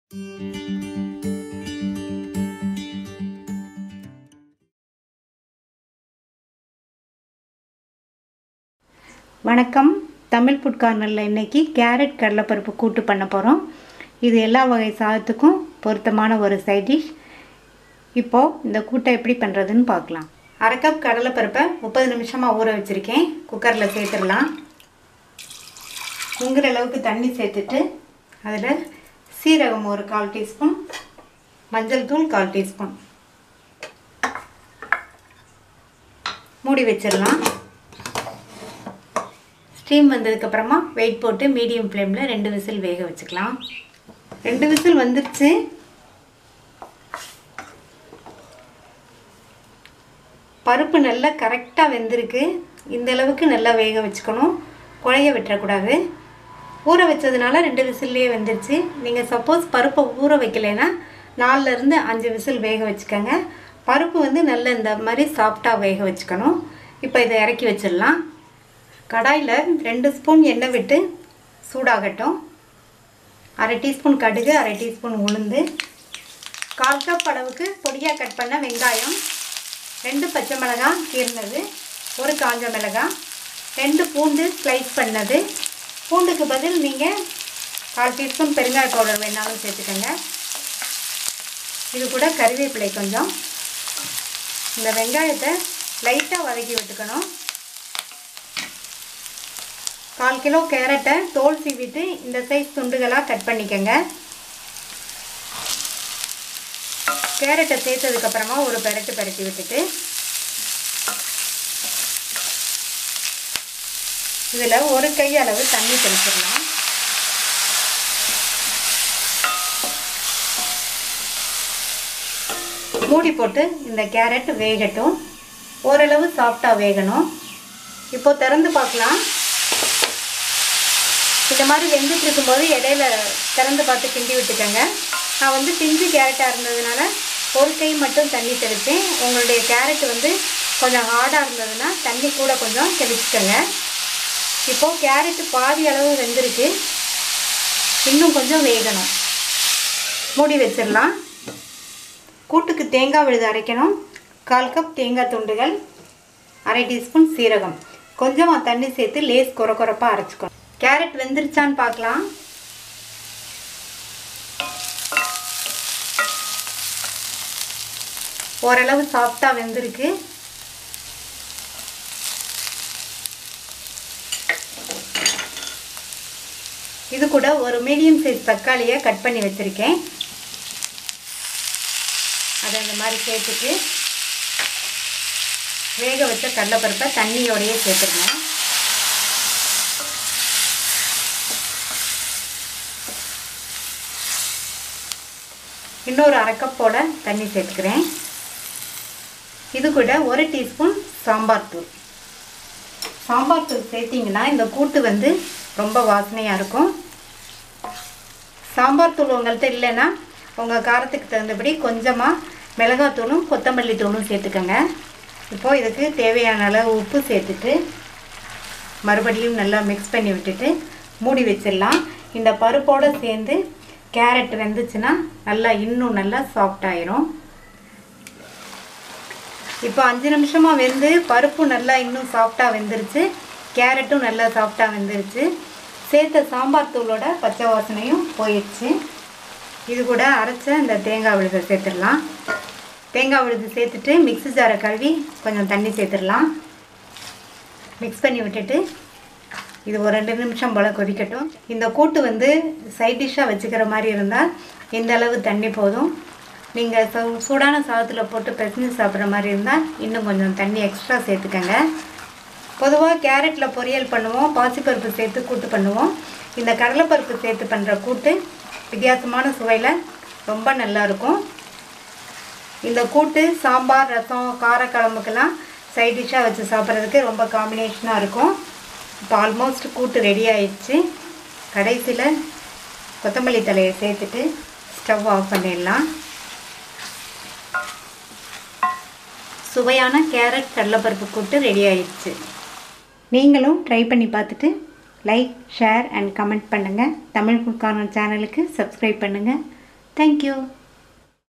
வணக்கம் தமிழ் ஃபுட் கார்னரில் இன்னைக்கு கேரட் கடலைப்பருப்பு கூட்டு பண்ண போகிறோம் இது எல்லா வகை சாதத்துக்கும் பொருத்தமான ஒரு சைட் டிஷ் இப்போது இந்த கூட்டை எப்படி பண்ணுறதுன்னு பார்க்கலாம் அரை கப் கடலைப்பருப்பை முப்பது நிமிஷமாக ஊற வச்சுருக்கேன் குக்கரில் சேர்த்துடலாம் முங்குற அளவுக்கு தண்ணி சேர்த்துட்டு அதில் சீரகம் ஒரு கால் டீஸ்பூன் மஞ்சள் தூள் கால் டீஸ்பூன் மூடி வச்சிடலாம் ஸ்டீம் வந்ததுக்கப்புறமா வெயிட் போட்டு மீடியம் ஃப்ளேமில் ரெண்டு விசில் வேக வச்சுக்கலாம் ரெண்டு விசில் வந்துருச்சு பருப்பு நல்லா கரெக்டாக வெந்திருக்கு இந்த அளவுக்கு நல்லா வேக வச்சுக்கணும் குழைய விட்டுறக்கூடாது ஊற வச்சதுனால ரெண்டு விசில்லையே வெந்துருச்சு நீங்கள் சப்போஸ் பருப்பை ஊற வைக்கலைன்னா நாலுலேருந்து அஞ்சு விசில் வேக வச்சுக்கோங்க பருப்பு வந்து நல்ல இந்த மாதிரி சாஃப்டாக வேக வச்சுக்கணும் இப்போ இதை இறக்கி வச்சிடலாம் கடாயில் ரெண்டு ஸ்பூன் எண்ணெய் விட்டு சூடாகட்டும் அரை டீஸ்பூன் கடுகு அரை டீஸ்பூன் உளுந்து கால் கப் அளவுக்கு பொடியாக கட் பண்ண வெங்காயம் ரெண்டு பச்சை மிளகாய் கீர்னது ஒரு காஞ்ச மிளகாய் ரெண்டு பூண்டு ஸ்லைஸ் பண்ணது பூண்டுக்கு பதில் நீங்கள் கால் டீஸ்பூன் பெருங்காய பவுடர் வேணாலும் சேர்த்துக்கோங்க இது கூட கருவேப்பிலை கொஞ்சம் இந்த வெங்காயத்தை லைட்டாக வதக்கி விட்டுக்கணும் கால் கிலோ கேரட்டை தோல் சீவிட்டு இந்த சைஸ் துண்டுகளாக கட் பண்ணிக்கோங்க கேரட்டை சேர்த்ததுக்கப்புறமா ஒரு பெரட்டு பெரட்டி விட்டுட்டு இதில் ஒரு கை அளவு தண்ணி தெளிச்சிடலாம் மூடி போட்டு இந்த கேரட் வேகட்டும் ஓரளவு சாஃப்டாக வேகணும் இப்போ திறந்து பார்க்கலாம் இந்த மாதிரி வெந்துட்டு இருக்கும்போது இடையில திறந்து பார்த்து கிண்டி விட்டுக்கோங்க நான் வந்து பிஞ்சு கேரட்டாக இருந்ததுனால ஒரு கை மட்டும் தண்ணி தெளித்தேன் உங்களுடைய கேரட் வந்து கொஞ்சம் ஹார்டாக இருந்ததுன்னா தண்ணி கூட கொஞ்சம் தெளிச்சுக்கோங்க இப்போது கேரட்டு பாதி அளவு வெந்திருக்கு இன்னும் கொஞ்சம் வேகணும் மூடி வச்சிடலாம் கூட்டுக்கு தேங்காய் விழுது அரைக்கணும் கால் கப் தேங்காய் துண்டுகள் அரை டீஸ்பூன் சீரகம் கொஞ்சமாக தண்ணி சேர்த்து லேஸ் குறை குறைப்பாக அரைச்சிக்கணும் கேரட் வெந்துருச்சான்னு பார்க்கலாம் ஓரளவு சாஃப்டாக வெந்திருக்கு இது கூட ஒரு மீடியம் சைஸ் தக்காளியை கட் பண்ணி வச்சுருக்கேன் அதை இந்த மாதிரி சேர்த்துட்டு வேக வச்ச கடலைப்பருப்பை தண்ணியோடையே சேர்த்துருங்க இன்னொரு அரை கப்போட தண்ணி சேர்த்துக்கிறேன் இது கூட ஒரு டீஸ்பூன் சாம்பார் தூள் சாம்பார் தூள் சேர்த்திங்கன்னா இந்த கூட்டு வந்து ரொம்ப வாசனையாக இருக்கும் சாம்பார் தூள் உங்கள்கிட்ட இல்லைன்னா உங்கள் காரத்துக்கு தகுந்தபடி கொஞ்சமாக மிளகாத்தூளும் கொத்தமல்லி தூளும் சேர்த்துக்கோங்க இப்போது இதுக்கு தேவையான அளவு உப்பு சேர்த்துட்டு மறுபடியும் நல்லா மிக்ஸ் பண்ணி விட்டுட்டு மூடி வச்சிடலாம் இந்த பருப்போடு சேர்ந்து கேரட் வெந்துச்சுன்னா நல்லா இன்னும் நல்லா சாஃப்ட் ஆயிரும் இப்போ அஞ்சு நிமிஷமாக வெந்து பருப்பு நல்லா இன்னும் சாஃப்டாக வெந்துருச்சு கேரட்டும் நல்லா சாஃப்டாக வெந்துருச்சு சேர்த்த சாம்பார் தூளோட பச்சை வாசனையும் போயிடுச்சு இது கூட அரைச்ச இந்த தேங்காய் விழுதை சேர்த்துடலாம் தேங்காய் விழுது சேர்த்துட்டு மிக்ஸி ஜாரை கழுவி கொஞ்சம் தண்ணி சேர்த்துடலாம் மிக்ஸ் பண்ணி விட்டுட்டு இது ஒரு ரெண்டு நிமிஷம் போல் கொதிக்கட்டும் இந்த கூட்டு வந்து சைட் டிஷ்ஷாக வச்சுக்கிற மாதிரி இருந்தால் இந்த அளவு தண்ணி போதும் நீங்கள் சூ சூடான சாதத்தில் போட்டு பிசைஞ்சு சாப்பிட்ற மாதிரி இருந்தால் இன்னும் கொஞ்சம் தண்ணி எக்ஸ்ட்ரா சேர்த்துக்கங்க பொதுவாக கேரட்டில் பொரியல் பண்ணுவோம் பாசிப்பருப்பு சேர்த்து கூட்டு பண்ணுவோம் இந்த கடலைப்பருப்பு சேர்த்து பண்ணுற கூட்டு வித்தியாசமான சுவையில் ரொம்ப நல்லாயிருக்கும் இந்த கூட்டு சாம்பார் ரசம் காரக்குழம்புக்கெல்லாம் சைட் டிஷ்ஷாக வச்சு சாப்பிட்றதுக்கு ரொம்ப காம்பினேஷனாக இருக்கும் இப்போ ஆல்மோஸ்ட் கூட்டு ரெடி ஆயிடுச்சு கடைசியில் கொத்தமல்லி தலையை சேர்த்துட்டு ஸ்டவ் ஆஃப் பண்ணிடலாம் சுவையான கேரட் கடலைப்பருப்பு கூட்டு ரெடி ஆயிடுச்சு நீங்களும் ட்ரை பண்ணி பார்த்துட்டு லைக் ஷேர் அண்ட் கமெண்ட் பண்ணுங்கள் தமிழ் ஃபுட் கார்னர் சேனலுக்கு சப்ஸ்கிரைப் பண்ணுங்கள் தேங்க்யூ